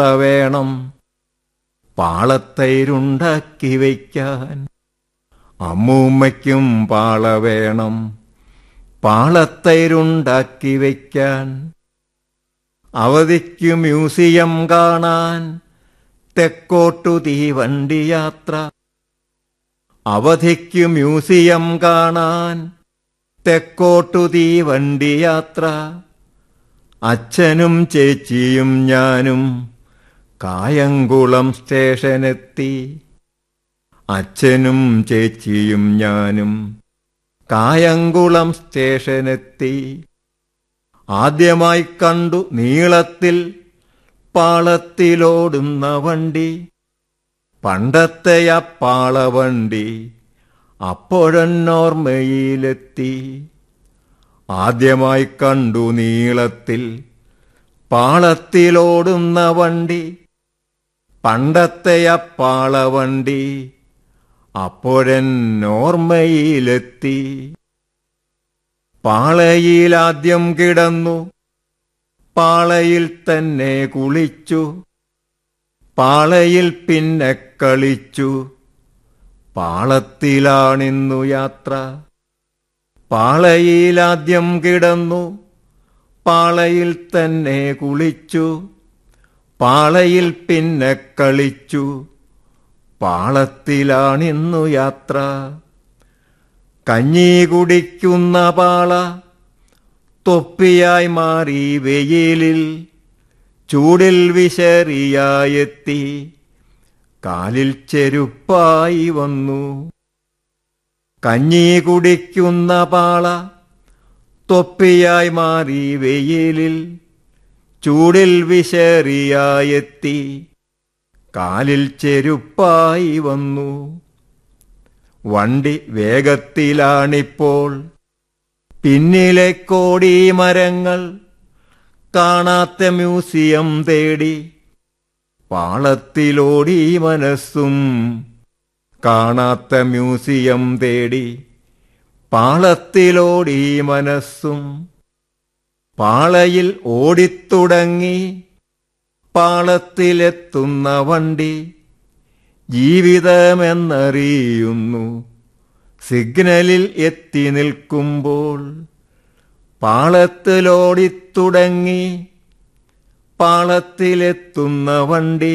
വേണം പാളത്തൈരുണ്ടാക്കി വയ്ക്കാൻ അമ്മൂമ്മയ്ക്കും പാള വേണം പാളത്തൈരുണ്ടാക്കി വയ്ക്കാൻ അവധിക്കു മ്യൂസിയം കാണാൻ തെക്കോട്ടു തീവണ്ടി യാത്ര അവധിക്കു മ്യൂസിയം കാണാൻ തെക്കോട്ടു തീവണ്ടി യാത്ര അച്ഛനും ചേച്ചിയും ഞാനും കായംകുളം സ്റ്റേഷനെത്തി അച്ഛനും ചേച്ചിയും ഞാനും കായംകുളം സ്റ്റേഷനെത്തി ആദ്യമായി കണ്ടു നീളത്തിൽ പാളത്തിലോടുന്ന വണ്ടി പണ്ടത്തെ ആ പാളവണ്ടി അപ്പോഴെന്നോർമ്മയിലെത്തി ആദ്യമായി കണ്ടു നീളത്തിൽ പാളത്തിലോടുന്ന വണ്ടി പണ്ടത്തെ ആ പാളവണ്ടി അപ്പോഴെന്നോർമ്മയിലെത്തി പാളയിലാദ്യം കിടന്നു പാളയിൽ തന്നെ കുളിച്ചു പാളയിൽ പിന്നെ കളിച്ചു പാളത്തിലാണിന്നു യാത്ര പാളയിലാദ്യം കിടന്നു പാളയിൽ തന്നെ കുളിച്ചു പാളയിൽ പിന്നെ കളിച്ചു പാളത്തിലാണിന്നു യാത്ര കഞ്ഞി കുടിക്കുന്ന പാള തൊപ്പിയായി മാറി വെയിലിൽ ചൂടിൽ വിശറിയായെത്തി കാലിൽ ചെരുപ്പായി വന്നു കഞ്ഞി കുടിക്കുന്ന പാള തൊപ്പിയായി മാറി വെയിലിൽ ചൂടിൽ വിശറിയായെത്തി കാലിൽ ചെരുപ്പായി വന്നു വണ്ടി വേഗത്തിലാണിപ്പോൾ പിന്നിലെ കോടി മരങ്ങൾ കാണാത്ത മ്യൂസിയം തേടി പാളത്തിലോടി മനസ്സും കാണാത്ത മ്യൂസിയം തേടി പാളത്തിലോടി മനസ്സും പാളയിൽ ഓടിത്തുടങ്ങി പാളത്തിലെത്തുന്ന വണ്ടി ജീവിതമെന്നറിയുന്നു സിഗ്നലിൽ എത്തി നിൽക്കുമ്പോൾ പാളത്തിലോടിത്തുടങ്ങി പാളത്തിലെത്തുന്ന വണ്ടി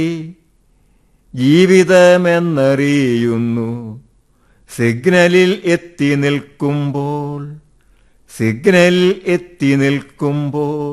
ജീവിതമെന്നറിയുന്നു സിഗ്നലിൽ എത്തി നിൽക്കുമ്പോൾ സിഗ്നലിൽ എത്തി നിൽക്കുമ്പോൾ